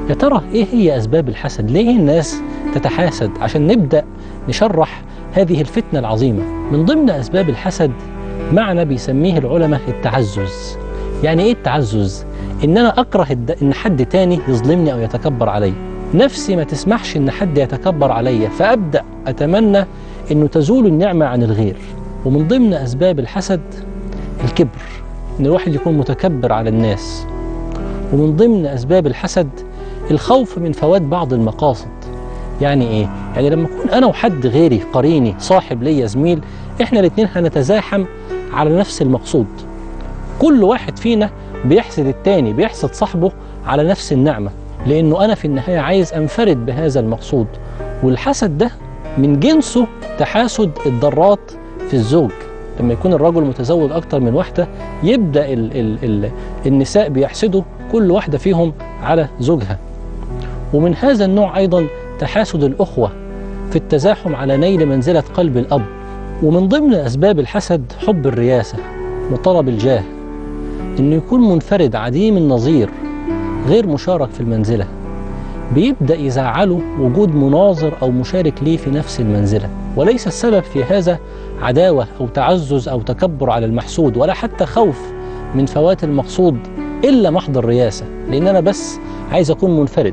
يا ترى ايه هي اسباب الحسد ليه الناس تتحاسد عشان نبدا نشرح هذه الفتنه العظيمه من ضمن اسباب الحسد معنى بيسميه العلماء التعزز يعني ايه التعزز ان انا اكره الد... ان حد تاني يظلمني او يتكبر علي نفسي ما تسمحش ان حد يتكبر علي فابدا اتمنى انه تزول النعمه عن الغير ومن ضمن اسباب الحسد الكبر ان الواحد يكون متكبر على الناس ومن ضمن اسباب الحسد الخوف من فوات بعض المقاصد يعني ايه يعني لما اكون انا وحد غيري قريني صاحب ليا زميل احنا الاثنين هنتزاحم على نفس المقصود كل واحد فينا بيحسد التاني بيحسد صاحبه على نفس النعمه لانه انا في النهايه عايز انفرد بهذا المقصود والحسد ده من جنسه تحاسد الضرات في الزوج لما يكون الرجل متزوج اكتر من واحده يبدا ال ال ال النساء بيحسدوا كل واحده فيهم على زوجها ومن هذا النوع ايضا تحاسد الاخوه في التزاحم على نيل منزله قلب الاب ومن ضمن اسباب الحسد حب الرياسه وطلب الجاه انه يكون منفرد عديم النظير غير مشارك في المنزله بيبدا يزعله وجود مناظر او مشارك ليه في نفس المنزله وليس السبب في هذا عداوه او تعزز او تكبر على المحسود ولا حتى خوف من فوات المقصود الا محض الرياسه لان انا بس عايز اكون منفرد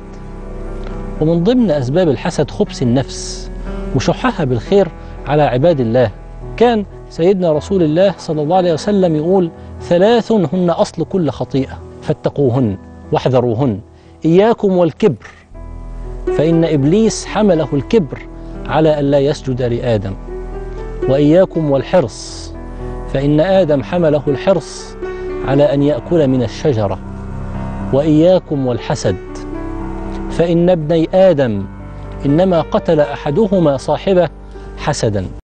ومن ضمن اسباب الحسد خبث النفس وشحها بالخير على عباد الله كان سيدنا رسول الله صلى الله عليه وسلم يقول ثلاث هن اصل كل خطيئه فاتقوهن واحذروهن اياكم والكبر فان ابليس حمله الكبر على الا يسجد لادم واياكم والحرص فان ادم حمله الحرص على ان ياكل من الشجره واياكم والحسد فان ابني ادم انما قتل احدهما صاحبه حسدا